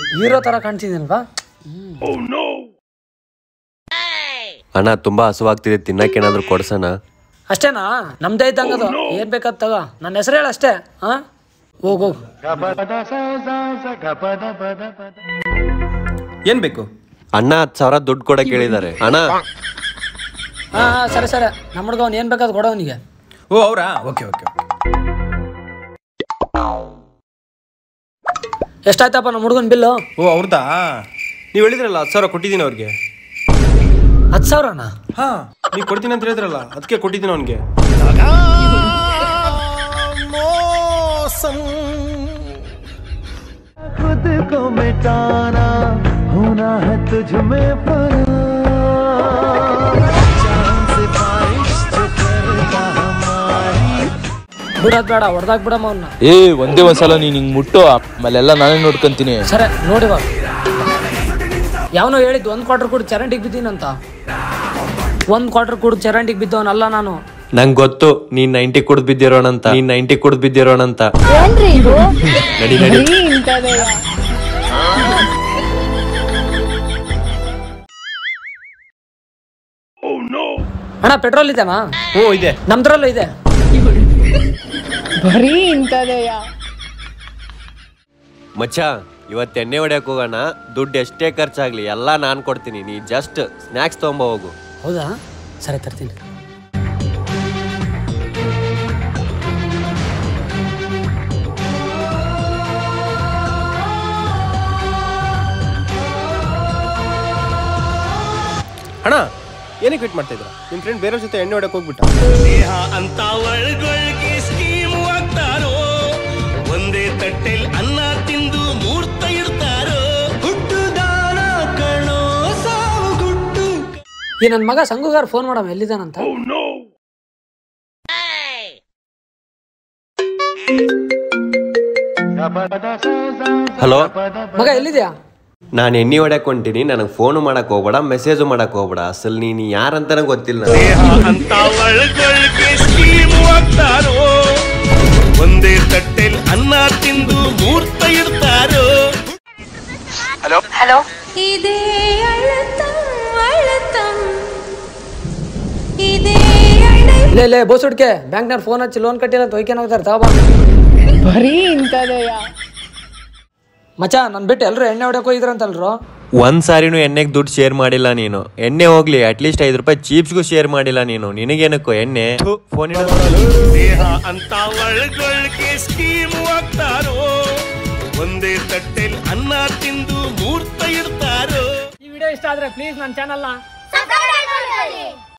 Hero ತರ ಕಾಣ್ತಿದ್ದೀನಲ್ವಾ ಅಣ್ಣ ತುಂಬಾ ಹಸುವಾಗ್ತಿದೆ ತಿನ್ನಕ್ಕೇನಾದ್ರೂ ಕೊಡ್ಸಣ ಅಷ್ಟೇನಾ ನಮ್ದೇ ಇದ್ದಂಗದು ಏನ್ ಬೇಕಾದ್ ತಗೋ ನನ್ನ ಹೆಸರು ಹೇಳ ಅಷ್ಟೇ ಹಾ ಹೋಗ್ ಹೋಗ್ ಏನ್ ಬೇಕು ಅಣ್ಣ ಹತ್ತು ಸಾವಿರ ದುಡ್ಡು ಕೊಡಕ್ ಹೇಳಿದ್ದಾರೆ ಅಣ್ಣ ಹಾ ಹಾ, ಸರಿ ಸರಿ ನಮ್ಮ ಹುಡ್ಗ ಅವ್ನು ಏನ್ ಬೇಕಾದ್ ಕೊಡೋವನಿಗೆ ಓ ಅವರಾ ಓಕೆ ಓಕೆ ಎಷ್ಟಾಯ್ತಪ್ಪ ನಮ್ಮ ಹುಡ್ಗನ್ ಬಿಲ್ಲು ಓ ಅವ್ರದಾ ನೀವು ಹೇಳಿದ್ರಲ್ಲ ಹತ್ತು ಸಾವಿರ ಕೊಟ್ಟಿದ್ದೀನಿ ಅವ್ರಿಗೆ ಹತ್ತು ಸಾವಿರನಾ ಹಾ ನೀವು ಕೊಡ್ತೀನಿ ಅಂತ ಹೇಳಿದ್ರಲ್ಲ ಅದಕ್ಕೆ ಕೊಟ್ಟಿದ್ದೀನಿ ಅವನಿಗೆ खुद को मिटाना होना है तुझ में फना चांद से बारिश जो करता हमारी ಬಿಡೋದ್ ಬೇಡ ಹೊಡೆದಾಕ್ ಬಿಡಮ್ಮ ಅವನ್ನ ಏ ಒಂದೇ ಒಂದ್ಸಲ ನೀನ್ ಹಿಂಗ್ ಮುಟ್ಟು ಆಮೇಲೆಲ್ಲ ನಾನೇ ನೋಡ್ಕೊಂತೀನಿ ಸರಿ ನೋಡಿವ ಯಾವನೋ ಹೇಳಿದ್ದು ಒಂದು ಕ್ವಾರ್ಟರ್ ಕೂಡ ಚರಂಡಿಗೆ ಬಿದ್ದೀನಂತ ಒಂದು ಕ್ವಾರ್ಟರ್ ಕೂಡ ಚರಂಡಿಗೆ ಬಿದ್ದವನಲ್ಲ ನಾನು ನಂಗ್ ಗೊತ್ತು ನೀನ್ ನೈಂಟಿ ಕುಡ್ದ್ ಬಿದ್ದಿರೋಣಂತ ನೀನ್ ನೈಂಟಿ ಕುಡ್ದ್ ಬಿದ್ದಿರೋಣಂತ ಏನ್ರಿ ಇದು ನಡಿ ನಡಿ ಬರೀ ಇಂಥದೆಯಾ? ಅಣ್ಣ ಪೆಟ್ರೋಲ್ ಇದೆನಾ ಹ್ಞೂ ಇದೆ ನಮ್ದ್ರಲ್ಲೂ ಇದೆ ಬರೀ ಇಂಥದೆಯಾ ಮಚ್ಚ ಇವತ್ತು ಎಣ್ಣೆ ಹೊಡ್ಯಕ್ ಹೋಗೋಣ ದುಡ್ಡು ಎಷ್ಟೇ ಖರ್ಚಾಗ್ಲಿ ಎಲ್ಲ ನಾನ್ ಕೊಡ್ತೀನಿ ನೀ ಜಸ್ಟ್ ಸ್ನಾಕ್ಸ್ ತಗೊಂಬ ಹೋಗು ಹೌದಾ ಸರಿ ತರ್ತೀನಿ ಅಣ್ಣ ಏನಕ್ಕೆ ವೇಟ್ ಮಾಡ್ತಾ ಇದ್ರ ನಿಮ್ಮ ಫ್ರೆಂಡ್ ಬೇರೆಯವ್ರ ಜೊತೆ ಎಣ್ಣೆ ಹೊಡಕ್ ಹೋಗ್ಬಿಟ್ಟ ದೇಹ ಅಂತ ಒಳಗೊಳಗೆ ಸ್ಕೀಮ್ ಆಗ್ತಾರೋ ಒಂದೇ ತಟ್ಟೆಲ್ ಅನ್ನ ತಿಂದು ಮೂರ್ತ ಇಡ್ತಾರೋ ಹುಟ್ಟುದಾನ ಕಣೋ ಸಾವು ಗುಟ್ಟು ಈ ನನ್ನ ಮಗ ಸಂಗುಗಾರ್ ಫೋನ್ ಮಾಡಮ್ಮ ಎಲ್ಲಿದ್ದಾನಂತ ಹಲೋ ಮಗ ಎಲ್ಲಿದ್ಯಾ ನಾನು ಎಣ್ಣೆ ಹೊಡ್ಯಕ್ ಹೊಂಟೀನಿ ನನಗೆ ಫೋನು ಮಾಡಕ್ ಹೋಗ್ಬೇಡ ಮೆಸೇಜು ಮಾಡಕ್ ಹೋಗ್ಬೇಡ ಅಸಲ್ ನೀನು ಯಾರಂತಾನೆ ಗೊತ್ತಿಲ್ಲ ನನಗೆ. ದೇಹ ಅಂತ ಒಳಗೊಳಗೆ ಸ್ಕೀಮ್ ಆಗ್ತಾರೋ ಒಂದೇ ತಟ್ಟೆಲ್ ಅನ್ನ ತಿಂದು ಮೂರ್ತ ಇಡ್ತಾರೋ ಇದೇ ಅಳತಂ ಅಳತಂ ಇದೇ ಅಳ ಇಲ್ಲೇ ಇಲ್ಲೇ ಬೋಸ್ ಹುಡ್ಕೆ ಬ್ಯಾಂಕ್ನವ್ರು ಫೋನ್ ಹಚ್ಚಿ ಲೋನ್ ಕಟ್ಟಿಲ್ಲ ಅಂತ ಒಯ್ಕೆ ಹೋಗ್ತಾರೆ ತಗೋಬಾ ಬರೀ ಇಂಥದೆಯಾ ಮಚ್ಚ ನನ್ ಬಿಟ್ಟು ಎಲ್ಲರೂ ಎಣ್ಣೆ ಹೊಡ್ಯಕ್ ಹೋಗಿದ್ರಂತಲ್ರು ಒಂದ್ ಸಾರಿನೂ ಎಣ್ಣೆಗೆ ದುಡ್ಡು ಶೇರ್ ಮಾಡಿಲ್ಲ ನೀನು ಎಣ್ಣೆ ಹೋಗ್ಲಿ ಅಟ್ಲೀಸ್ಟ್ ಐದು ರೂಪಾಯಿ ಚೀಪ್ಸ್ಗೂ ಶೇರ್ ಮಾಡಿಲ್ಲ ನೀನು ನಿನಗೇನಕ್ಕೋ ಎಣ್ಣೆ ಫೋನ್ ದೇಹ ಅಂತ ಒಳಗೊಳಗೆ ಸ್ಕೀಮ್ ಆಗ್ತಾರೋ ಒಂದೇ ತಟ್ಟೆಲ್ ಅನ್ನ ತಿಂದು ಮೂರ್ತ ಇಡ್ತಾರೋ ಈ ವಿಡಿಯೋ ಇಷ್ಟ ಆದ್ರೆ ಪ್ಲೀಸ್ ನನ್ನ ಚಾನಲ್ನ ಸಬ್ಸ್ಕ್ರೈಬ್ ಮಾಡ್ಕೊಳ್ಳಿ